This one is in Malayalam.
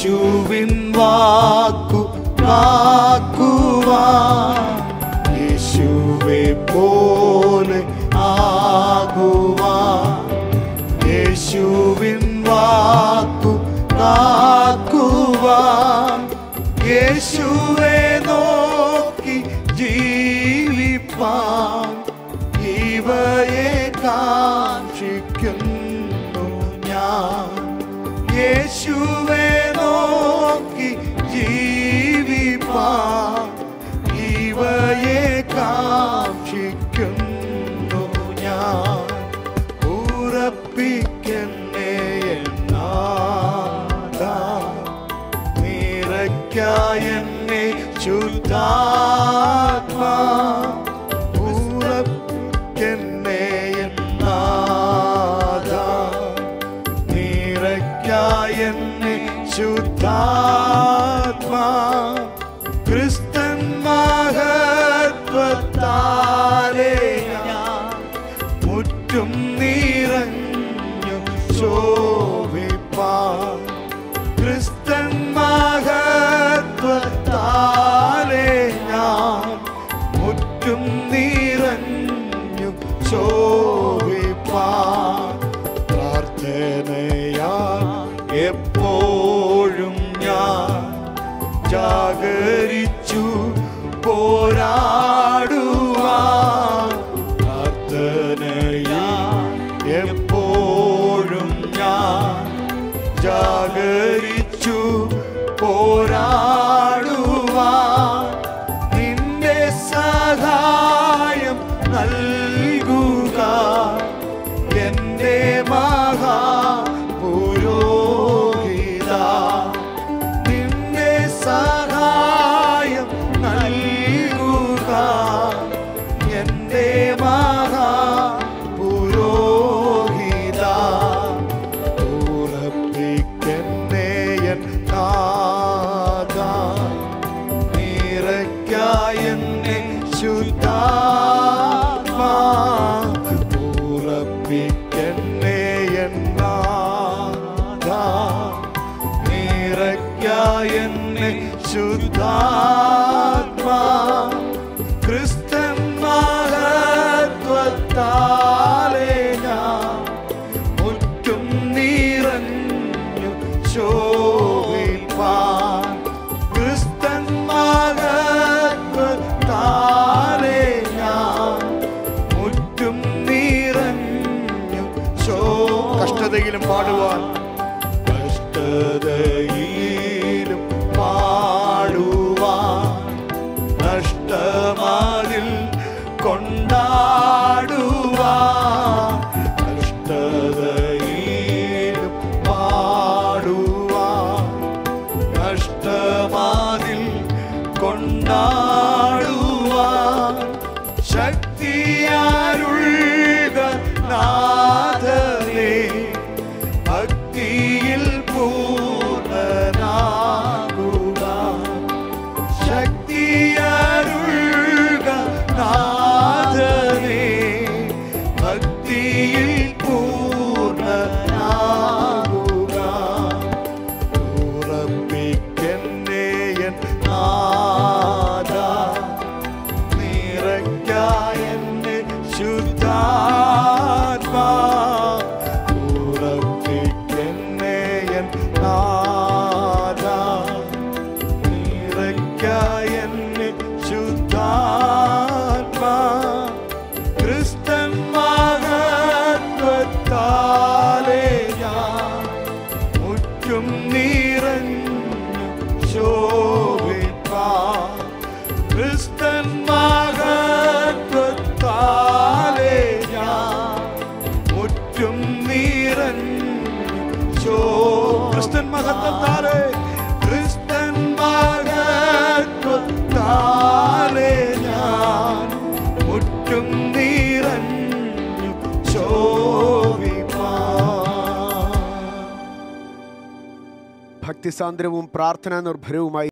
യേശുവിൻ വാക്കു കാക്കുവാൻ യേശുവെ പോലെ ആകുവാൻ യേശുവിൻ വാക്കു കാക്കുവാൻ യേശുവെ നോക്കി ജീവിപ്പാൻ ഇവയെ കാക്ഷിക്കുന്നു ഞാൻ യേശുവെ നോക്കി ജീവിപ്പാൻ ഇവയെ കാക്ഷിക്കുന്നു ഞാൻ ഉറപ്പിക്കന്നെ എന്നാതാ നിറയ്ക്കായെന്നെ ശുദ്ധാത്മാ ഉറപ്പിക്കന്നെ എന്നാതാ നിറയ്ക്കായെന്നെ ശുദ്ധാത്മാ ക്രിസ്തൻ മഹത്വത്താലേ ഞാൻ മുറ്റും നിറഞ്ഞു ശോഭിപ്പാൻ ക്രിസ്തൻ മഹത്വത്താലേ ഞാൻ മുറ്റും നിറഞ്ഞു ശോഭിപ്പാൻ പ്രാർത്ഥനയാ എപ്പോഴും ഞാൻ ജാഗരിച്ചു പോരാടുവാൻ പ്രാർത്ഥനയാ എപ്പോഴും ഞാൻ ജാഗരിച്ചു പോരാടുവാൻ നിന്റെ സഹായം നൽകുക എന്റെ മഹാപുരോഹിത നിന്റെ സഹായം നൽകുക എന്റെ മഹാപുരോഹിത ഉറപ്പിക്കന്നെ എൻ നാഥ നിറയ്ക്കായെന്നെ ശുദ്ധാത്മാ ഉറപ്പിക്കന്നെ എൻ നാഥ നിറയ്ക്കായെന്നെ ശുദ്ധാത്മാ ക്രിസ്തൻ മഹത്വത്താലേ ഞാൻ മുറ്റും നിറഞ്ഞു ശോഭിപ്പാൻ ക്രിസ്തൻ മഹത്വത്താലേ ഞാൻ മുറ്റും നിറഞ്ഞു ശോ കഷ്ടതയിലും പാടുവാൻ കഷ്ടതയിലും പാടുവാൻ നഷ്ടമാതിൽ കൊണ്ടാടുവാൻ കഷ്ടതയിലും പാടുവാൻ നഷ്ടമാതിൽ കൊണ്ടാടുവാൻ ശക്തിയാരുൾക നാഥനേ ഭക്തിയിൽ പൂർണ്ണനാകുക ശക്തിയരുൾക നാഥനേ ഭക്തിയിൽ പൂർണ്ണനാകുക ഉറപ്പിക്കന്നെ എൻ നാഥ നിറയ്ക്കായെന്നെ ശുദ്ധാത്മാ ഉറപ്പിക്കന്നെ എൻ നാഥ നിറയ്ക്കായെന്നെ ശുദ്ധാത്മാ ക്രിസ്തൻ മഹത്വത്താലേ ഞാൻ മുറ്റും നിറഞ്ഞു ശോഭിപ്പാൻ ക്രിസ്തൻ മഹത്വത്താലേ ഞാൻ മുറ്റും നിറഞ്ഞു ശോ ക്രിസ്തൻ മഹത്വത്താലേ ക്രിസ്തൻ മഹത്വത്താലേ ഞാൻ മുറ്റും നിറഞ്ഞു ശോഭിപ്പാൻ ഭക്തിസാന്ദ്രവും പ്രാർത്ഥനാ നിർഭരവുമായി